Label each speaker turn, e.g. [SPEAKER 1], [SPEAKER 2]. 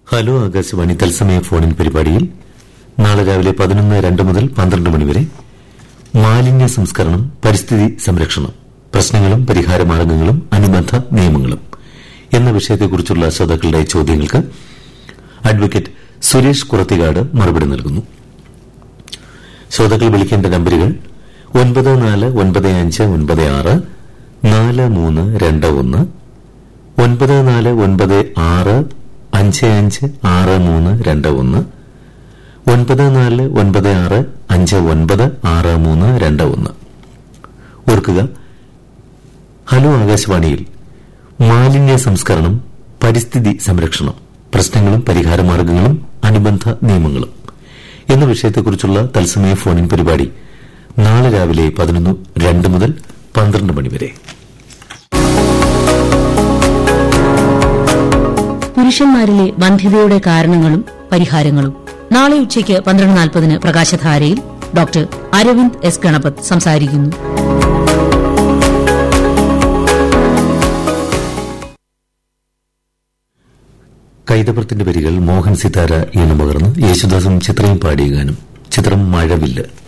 [SPEAKER 1] hello Akashvani തത്സമയ ഫോണിൻ പരിപാടിയിൽ നാളെ രാവിലെ പതിനൊന്ന് രണ്ട് മുതൽ പന്ത്രണ്ട് മണിവരെ മാലിന്യ സംസ്കരണം പരിസ്ഥിതി സംരക്ഷണം പ്രശ്നങ്ങളും പരിഹാരമാർഗങ്ങളും അനുബന്ധ നിയമങ്ങളും എന്ന വിഷയത്തെക്കുറിച്ചുള്ള ശ്രോതാക്കളുടെ ചോദ്യങ്ങൾക്ക് അഡ്വക്കേറ്റ് സുരേഷ് കുറത്തികാട് മറുപടി നൽകുന്നു ശ്രോതാക്കൾ വിളിക്കേണ്ട നമ്പരുകൾ ഒൻപത് നാല് ഒൻപത് അഞ്ച് ഒൻപത് ആറ് നാല് മൂന്ന് രണ്ട് ഒന്ന് ഒൻപത് നാല് ഒൻപത് ആറ് അഞ്ച് അഞ്ച് ആറ് മൂന്ന് രണ്ട് ഒന്ന് ഒൻപത് നാല് ഒൻപത് ആറ് അഞ്ച് ഒൻപത് ആറ് മൂന്ന് രണ്ട് ഒന്ന് ഓർക്കുക ഹലോ ആകാശവാണിയിൽ മാലിന്യ സംസ്കരണം പരിസ്ഥിതി സംരക്ഷണം പ്രശ്നങ്ങളും പരിഹാരമാർഗങ്ങളും അനുബന്ധ നിയമങ്ങളും എന്ന വിഷയത്തെക്കുറിച്ചുള്ള തത്സമയ ഫോണിൻ പരിപാടി നാളെ രാവിലെ പതിനൊന്ന് രണ്ട് മുതൽ പന്ത്രണ്ട് മണിവരെ
[SPEAKER 2] പുരുഷന്മാരിലെ വന്ധ്യതയുടെ കാരണങ്ങളും പരിഹാരങ്ങളും നാളെ ഉച്ചയ്ക്ക് പന്ത്രണ്ട് നാൽപ്പതിന് പ്രകാശധാരയിൽ ഡോക്ടർ അരവിന്ദ് എസ് ഗണപത് സംസാരിക്കുന്നു
[SPEAKER 1] കൈതപ്രത്തിന്റെ വരികൾ മോഹൻ സിതാര ഈണമകർന്ന് യേശുദാസും ചിത്രയും പാടിയ ഗാനം ചിത്രം മഴവില്ല്